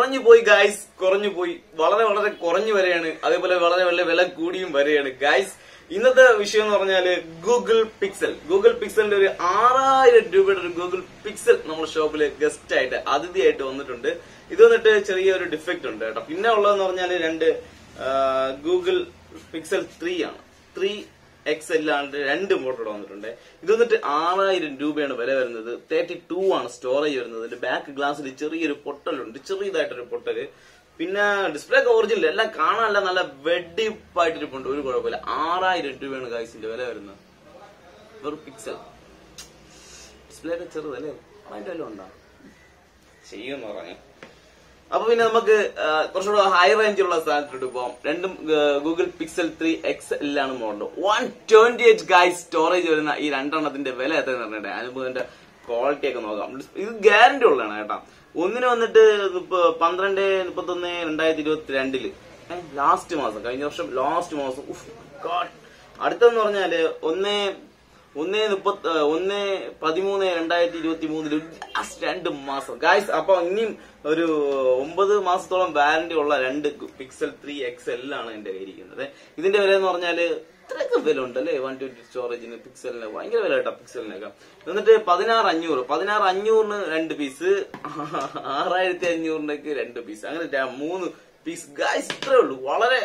കുറഞ്ഞു പോയി ഗായ്സ് കുറഞ്ഞു പോയി വളരെ വളരെ കുറഞ്ഞു വരെയാണ് അതേപോലെ വളരെ വളരെ വില കൂടിയും വരെയാണ് ഗായ്സ് ഇന്നത്തെ വിഷയം എന്ന് പറഞ്ഞാല് ഗൂഗിൾ പിക്സൽ ഗൂഗിൾ പിക്സലിന്റെ ഒരു ആറായിരം രൂപയുടെ ഒരു ഗൂഗിൾ പിക്സൽ നമ്മുടെ ഷോപ്പിൽ ഗസ്റ്റ് ആയിട്ട് അതിഥിയായിട്ട് വന്നിട്ടുണ്ട് ഇത് വന്നിട്ട് ചെറിയൊരു ഡിഫക്റ്റ് ഉണ്ട് കേട്ടോ പിന്നെ ഉള്ളതെന്ന് പറഞ്ഞാല് രണ്ട് ഗൂഗിൾ പിക്സൽ ത്രീ ആണ് ത്രീ എക്സ് എല്ലാണ്ട് രണ്ട് മോഡൽ വന്നിട്ടുണ്ട് ഇത് വന്നിട്ട് ആറായിരം രൂപയാണ് വില വരുന്നത് തേർട്ടി ടു ആണ് സ്റ്റോറേജ് വരുന്നത് ഇതിന്റെ ബാക്ക് ഗ്ലാസ്സിൽ ചെറിയൊരു പൊട്ടലുണ്ട് ചെറിയതായിട്ടൊരു പൊട്ടല് പിന്നെ ഡിസ്പ്ലേ ഒക്കെ ഒറിജിനൽ എല്ലാം കാണാനല്ല നല്ല വെഡിപ്പായിട്ടിരിപ്പുണ്ട് ഒരു കുഴപ്പമില്ല ആറായിരം രൂപയാണ് ഗൈസിന്റെ വില വരുന്നത് വെറും പിക്സൽ ഡിസ്പ്ലേ ഒക്കെ ചെറുതല്ലേ അതിന്റെ വല്ലതും ഉണ്ടോ ചെയ്യുമെന്ന് പറഞ്ഞു അപ്പൊ പിന്നെ നമുക്ക് ആ, കുറച്ചുകൂടെ ഹൈ റേഞ്ചിലുള്ള സാധനത്തിലോട്ട് പോകാം രണ്ടും ഗൂഗിൾ പിക്സൽ ത്രീ എക്സ് എല്ലാണ് model one twenty eight guys storage വരുന്ന ഈ രണ്ടെണ്ണത്തിന്റെ വില എത്രയെന്ന് പറഞ്ഞിട്ട് അതിനുമ്പ് ഇതിന്റെ ക്വാളിറ്റി ഒക്കെ നോക്കാം ഇത് ഗ്യാരണ്ടി ഉള്ളതാണ് കേട്ടോ ഒന്നിന് വന്നിട്ട് ഇപ്പൊ പന്ത്രണ്ട് മുപ്പത്തൊന്ന് രണ്ടായിരത്തി ഇരുപത്തി രണ്ടില് ലാസ്റ്റ് മാസം കഴിഞ്ഞ വർഷം ലാസ്റ്റ് മാസം ഉഫ്, God. അടുത്തെന്ന് പറഞ്ഞാല് ഒന്ന് ഒന്ന് മുപ്പത്തി ഒന്ന് പതിമൂന്ന് രണ്ടായിരത്തി ഇരുപത്തി മൂന്നില് ലാസ്റ്റ് രണ്ട് മാസം ഗായ്സ് അപ്പൊ ഇനിയും ഒരു ഒമ്പത് മാസത്തോളം വാറന്റി ഉള്ള രണ്ട് പിക്സൽ ത്രീ എക്സ് ആണ് എന്റെ കയ്യിരിക്കുന്നത് ഇതിന്റെ വില എന്ന് പറഞ്ഞാല് ഇത്രയൊക്കെ വില ഉണ്ട് അല്ലേ വൺ ട്വന്റി സ്റ്റോറേജിന് പിക്സലിന് ഭയങ്കര വില കേട്ടോ പിക്സലിനൊക്കെ എന്നിട്ട് പതിനാറ് അഞ്ഞൂറ് പതിനാറ് അഞ്ഞൂറിന് രണ്ട് പീസ് ആറായിരത്തി അഞ്ഞൂറിനൊക്കെ രണ്ട് പീസ് അങ്ങനെ ര- മൂന്ന് പീസ് ഗായ്സ് ഇത്രേ ഉള്ളൂ വളരെ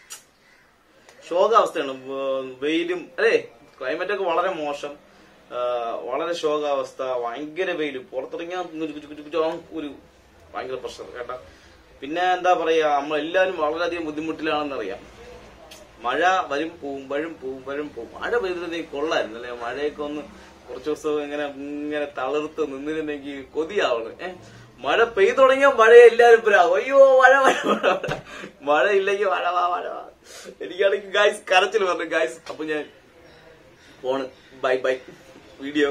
ശോകാവസ്ഥയാണ് വ- വെയിലും അല്ലേ ക്ലൈമറ്റ് ഒക്കെ വളരെ മോശം ആ, വളരെ ശോകാവസ്ഥ ഭയങ്കര വെയിൽ പുറത്തിറങ്ങിയാൽ ഒരു കുറ്റു കുറ്റു കുറ്റു ഒരു ഭയങ്കര പ്രഷർ കേട്ടാ പിന്നെ എന്താ പറയാ നമ്മളെല്ലാവരും വളരെയധികം ബുദ്ധിമുട്ടിലാണെന്നറിയാം മഴ വരും പോവും വരും പോവും വരും പോവും മഴ പെയ്തിരുന്നെങ്കിൽ കൊള്ളായിരുന്നു അല്ലെ മഴയൊക്കെ ഒന്ന് കുറച്ച് ദിവസം ഇങ്ങനെ ഇങ്ങനെ തളർത്ത് നിന്നിരുന്നെങ്കിൽ കൊതിയാവണ് ഏ മഴ പെയ്തു തുടങ്ങിയ മഴ എല്ലാവരും പുരാവും അയ്യോ മഴ മഴ മഴ മഴ മഴ ഇല്ലെങ്കിൽ മഴ വാ മഴ വാ എനിക്കാണെങ്കിൽ ഗായ്സ് കരച്ചിൽ പറഞ്ഞു ഗായ്സ് അപ്പൊ ഞാൻ പോണ് ബൈ ബൈ വീഡിയോ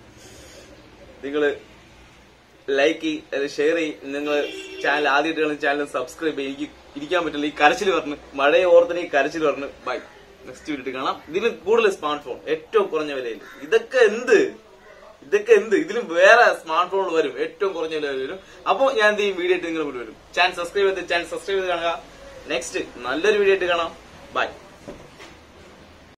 നിങ്ങള് ലൈക്ക് ചെയ്യ് ഷെയർ ചെയ്യും നിങ്ങൾ ചാനൽ ആദ്യമായിട്ട് ചാനൽ സബ്സ്ക്രൈബ് ചെയ്യും എനിക്ക് ഇരിക്കാൻ പറ്റില്ല ഈ കരച്ചിൽ പറഞ്ഞു മഴയെ ഓർത്തിന് ഈ കരച്ചിൽ പറഞ്ഞു ബൈ നെക്സ്റ്റ് വീഡിയോ കാണാം ഇതിൽ കൂടുതൽ സ്മാർട്ട് ഫോൺ ഏറ്റവും കുറഞ്ഞ വിലയിൽ ഇതൊക്കെ എന്ത് ഇതൊക്കെ എന്ത് ഇതിലും വേറെ സ്മാർട്ട് ഫോണുകൾ വരും ഏറ്റവും കുറഞ്ഞ വില വരും അപ്പോൾ ഞാൻ എന്ത് ചെയ്യും വീഡിയോ ആയിട്ട് നിങ്ങൾ വരും ചാനൽ സബ്സ്ക്രൈബ് ചെയ്ത് ചാനൽ സബ്സ്ക്രൈബ് ചെയ്ത് കാണുക നെക്സ്റ്റ് നല്ലൊരു വീഡിയോ ആയിട്ട് കാണാം ബൈ